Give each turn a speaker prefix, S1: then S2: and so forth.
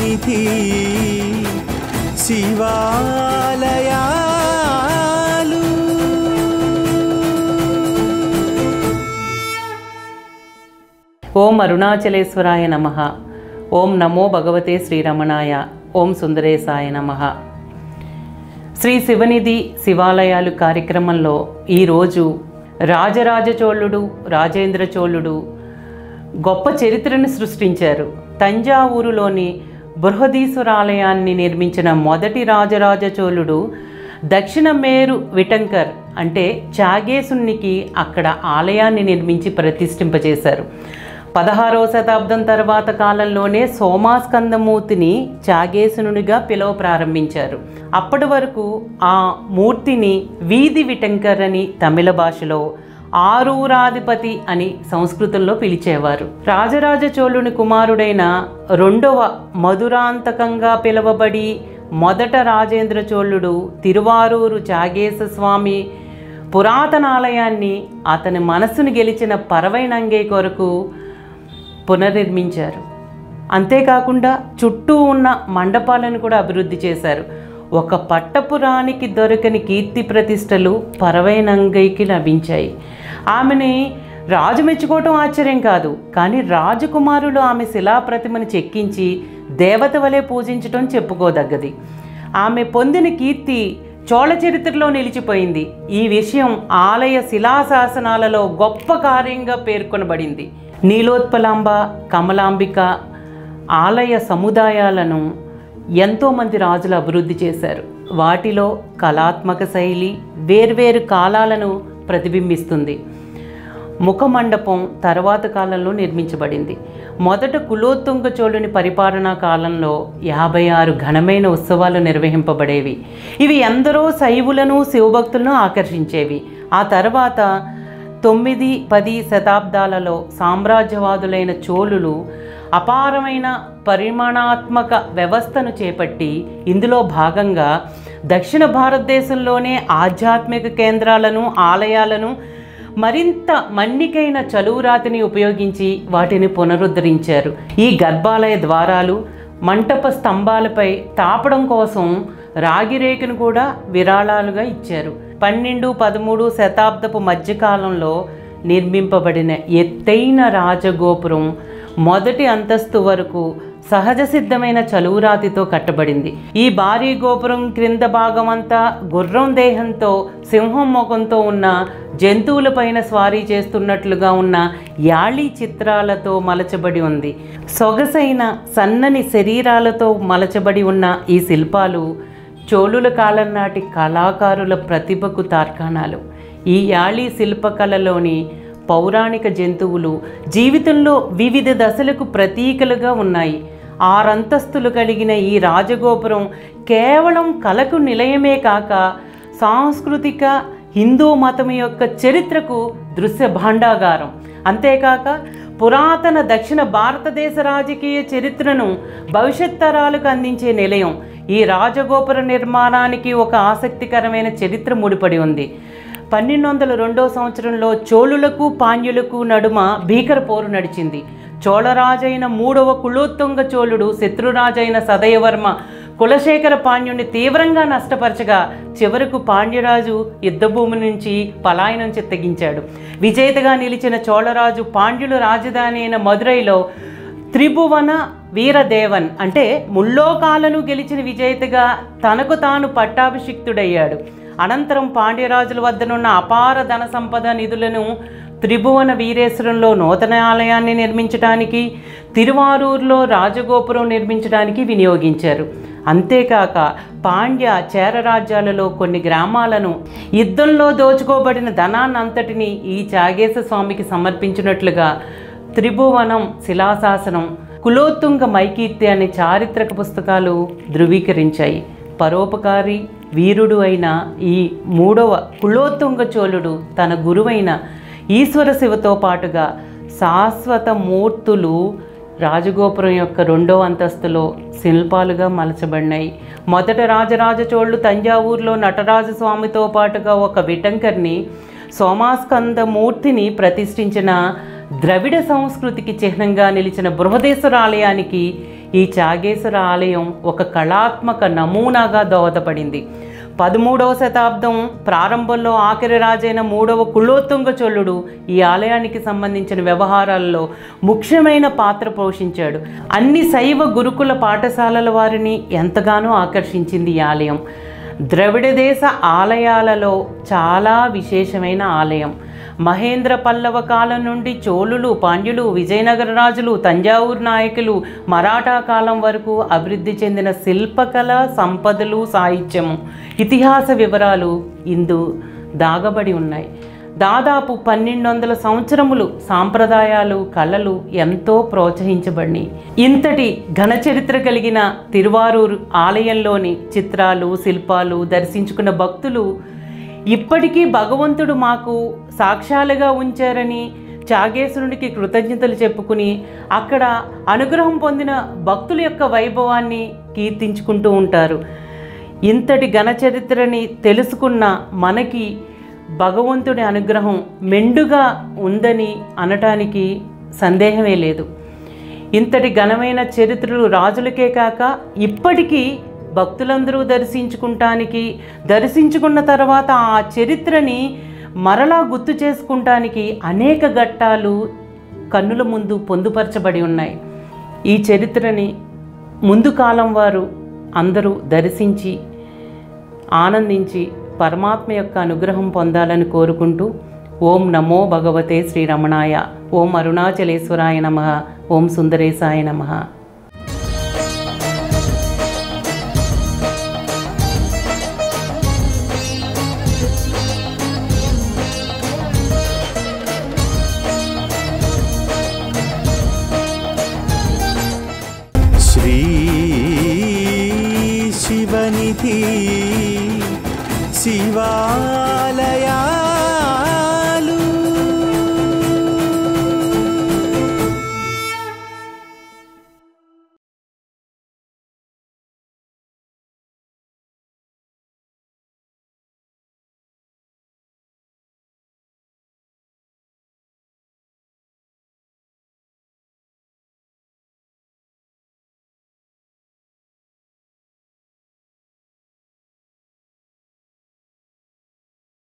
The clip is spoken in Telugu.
S1: సన్నిధి శివాలయాలు
S2: ఓం అరుణాచలేశ్వరాయ నమ ఓం నమో భగవతే శ్రీరమణాయ ఓం సుందరేశాయ నమ శ్రీ శివనిధి శివాలయాలు కార్యక్రమంలో ఈరోజు రాజరాజ చోళుడు రాజేంద్ర చోళుడు గొప్ప చరిత్రను సృష్టించారు తంజావూరులోని బృహదీశ్వరాలయాన్ని నిర్మించిన మొదటి రాజరాజ చోళుడు దక్షిణ మేరు విటంకర్ అంటే చాగేసునికి అక్కడ ఆలయాన్ని నిర్మించి ప్రతిష్ఠింపజేశారు పదహారవ శతాబ్దం తర్వాత కాలంలోనే సోమాస్కందమూర్తిని చాగేసునుడిగా పిలువ ప్రారంభించారు అప్పటి వరకు ఆ మూర్తిని వీధి విటంకర్ అని తమిళ భాషలో ఆరూరాధిపతి అని సంస్కృతంలో పిలిచేవారు రాజరాజ చోళుని కుమారుడైన రెండవ మధురాంతకంగా పిలువబడి మొదట రాజేంద్ర చోళుడు తిరువారూరు చాగేశ స్వామి పురాతన ఆలయాన్ని అతని మనస్సును గెలిచిన పరవైనంగే కొరకు పునర్నిర్మించారు అంతేకాకుండా చుట్టూ ఉన్న మండపాలను కూడా అభివృద్ధి చేశారు ఒక పట్టపురానికి దొరకని కీర్తి ప్రతిష్టలు పరవైనంగైకి లభించాయి ఆమెని రాజు మెచ్చుకోవటం ఆశ్చర్యం కాదు కానీ రాజకుమారులు ఆమె శిలాప్రతిమను చెక్కించి దేవత వలె పూజించటం చెప్పుకోదగ్గది ఆమె పొందిన కీర్తి చోళ చరిత్రలో నిలిచిపోయింది ఈ విషయం ఆలయ శిలాశాసనాలలో గొప్ప కార్యంగా పేర్కొనబడింది నీలోత్పలాంబ కమలాంబిక ఆలయ సముదాయాలను ఎంతోమంది రాజులు అభివృద్ధి చేశారు వాటిలో కళాత్మక శైలి వేర్వేరు కాలాలను ప్రతిబింబిస్తుంది ముఖమండపం తర్వాత కాలంలో నిర్మించబడింది మొదట కులోత్తుంగ చోళుని పరిపాలనా కాలంలో యాభై ఆరు ఘనమైన ఉత్సవాలు నిర్వహింపబడేవి ఇవి ఎందరో శైవులను శివభక్తులను ఆకర్షించేవి ఆ తర్వాత తొమ్మిది పది శతాబ్దాలలో సామ్రాజ్యవాదులైన చోళులు అపారమైన పరిమాణాత్మక వ్యవస్థను చేపట్టి ఇందులో భాగంగా దక్షిణ భారతదేశంలోనే ఆధ్యాత్మిక కేంద్రాలను ఆలయాలను మరింత మన్నికైన చలువురాతిని ఉపయోగించి వాటిని పునరుద్ధరించారు ఈ గర్భాలయ ద్వారాలు మంటప స్తంభాలపై తాపడం కోసం రాగిరేకును కూడా విరాళాలుగా ఇచ్చారు పన్నెండు పదమూడు శతాబ్దపు మధ్యకాలంలో నిర్మింపబడిన ఎత్తైన రాజగోపురం మొదటి అంతస్తు వరకు సహజ సిద్ధమైన చలువురాతితో కట్టబడింది ఈ భారీ గోపురం క్రింద భాగం అంతా గుర్రం దేహంతో సింహం ముఖంతో ఉన్న జంతువులపైన స్వారీ చేస్తున్నట్లుగా ఉన్న యాళీ చిత్రాలతో మలచబడి ఉంది సొగసైన సన్నని శరీరాలతో మలచబడి ఉన్న ఈ శిల్పాలు చోళుల కాలం నాటి కళాకారుల ప్రతిభకు తార్కాణాలు ఈ యాళీ శిల్పకళలోని పౌరాణిక జంతువులు జీవితంలో వివిధ దశలకు ప్రతీకలుగా ఉన్నాయి ఆరంతస్తులు కలిగిన ఈ రాజగోపురం కేవలం కళకు నిలయమే కాక సాంస్కృతిక హిందూ మతం యొక్క చరిత్రకు దృశ్య భాండాగారం అంతేకాక పురాతన దక్షిణ భారతదేశ రాజకీయ చరిత్రను భవిష్యత్ తరాలకు అందించే నిలయం ఈ రాజగోపుర నిర్మాణానికి ఒక ఆసక్తికరమైన చరిత్ర ముడిపడి ఉంది పన్నెండు వందల రెండో సంవత్సరంలో చోళులకు పాండ్యులకు నడుమ భీకర పోరు నడిచింది చోళరాజైన మూడవ కులోత్తుంగ చోళుడు శత్రురాజైన సదయవర్మ కులశేఖర పాండ్యుని తీవ్రంగా నష్టపరచగా చివరకు పాండ్యరాజు యుద్ధభూమి నుంచి పలాయనం చిత్తగించాడు విజేతగా నిలిచిన చోళరాజు పాండ్యుల రాజధాని అయిన మదురైలో త్రిభువన వీరదేవన్ అంటే ముల్లోకాలను గెలిచిన విజేతగా తనకు తాను పట్టాభిషిక్తుడయ్యాడు అనంతరం పాండ్యరాజుల వద్దనున్న అపార ధన సంపద నిధులను త్రిభువన వీరేశ్వరంలో నూతన ఆలయాన్ని నిర్మించడానికి తిరువారూరులో రాజగోపురం నిర్మించడానికి వినియోగించారు అంతేకాక పాండ్య చేర రాజ్యాలలో కొన్ని గ్రామాలను యుద్ధంలో దోచుకోబడిన ధనాన్నంతటిని ఈ చాగేశ స్వామికి సమర్పించినట్లుగా త్రిభువనం శిలాశాసనం కులోత్తుంగ మైకీర్తి అనే చారిత్రక పుస్తకాలు ధృవీకరించాయి పరోపకారి వీరుడు అయిన ఈ మూడవ కులోత్తుంగ చోళుడు తన గురువైన ఈశ్వర శివతో పాటుగా శాశ్వత మూర్తులు రాజగోపురం యొక్క రెండో అంతస్తులో శిల్పాలుగా మలచబడినాయి మొదట రాజరాజ చోళ్ళు తంజావూరులో నటరాజ స్వామితో పాటుగా ఒక విటంకర్ని సోమాస్కంద మూర్తిని ప్రతిష్ఠించిన ద్రవిడ సంస్కృతికి చిహ్నంగా నిలిచిన బృహదేశ్వర ఆలయానికి ఈ చాగేశ్వర ఆలయం ఒక కళాత్మక నమూనాగా దోహదపడింది పదమూడవ శతాబ్దం ప్రారంభంలో ఆఖరి రాజైన మూడవ కులోత్తుంగ చోళుడు ఈ ఆలయానికి సంబంధించిన వ్యవహారాల్లో ముఖ్యమైన పాత్ర పోషించాడు అన్ని శైవ గురుకుల పాఠశాలల వారిని ఎంతగానో ఆకర్షించింది ఈ ఆలయం ద్రవిడ దేశ ఆలయాలలో చాలా విశేషమైన ఆలయం మహేంద్ర పల్లవ కాలం నుండి చోళులు పాండ్యులు విజయనగర రాజులు తంజావూరు నాయకులు మరాఠా కాలం వరకు అభివృద్ధి చెందిన శిల్పకళ సంపదలు సాహిత్యము ఇతిహాస వివరాలు ఇందు దాగబడి ఉన్నాయి దాదాపు పన్నెండు వందల సంవత్సరములు సాంప్రదాయాలు కళలు ఎంతో ప్రోత్సహించబడినాయి ఇంతటి ఘన చరిత్ర కలిగిన తిరువారూరు ఆలయంలోని చిత్రాలు శిల్పాలు దర్శించుకున్న భక్తులు ఇప్పటికీ భగవంతుడు మాకు సాక్ష్యాలుగా ఉంచారని చాగేశ్వరునికి కృతజ్ఞతలు చెప్పుకుని అక్కడ అనుగ్రహం పొందిన భక్తుల యొక్క వైభవాన్ని కీర్తించుకుంటూ ఉంటారు ఇంతటి ఘన చరిత్రని తెలుసుకున్న మనకి భగవంతుడి అనుగ్రహం మెండుగా ఉందని అనటానికి సందేహమే లేదు ఇంతటి ఘనమైన చరిత్రలు రాజులకే కాక ఇప్పటికీ భక్తులందరూ దర్శించుకుంటానికి దర్శించుకున్న తర్వాత ఆ చరిత్రని మరలా గుర్తు చేసుకుంటానికి అనేక ఘట్టాలు కన్నుల ముందు పొందుపరచబడి ఉన్నాయి ఈ చరిత్రని ముందు కాలం వారు అందరూ దర్శించి ఆనందించి పరమాత్మ యొక్క అనుగ్రహం పొందాలని కోరుకుంటూ ఓం నమో భగవతే శ్రీరమణాయ ఓం అరుణాచలేశ్వరాయ నమ ఓం సుందరేశాయ నమ
S1: श्री शिवनिधि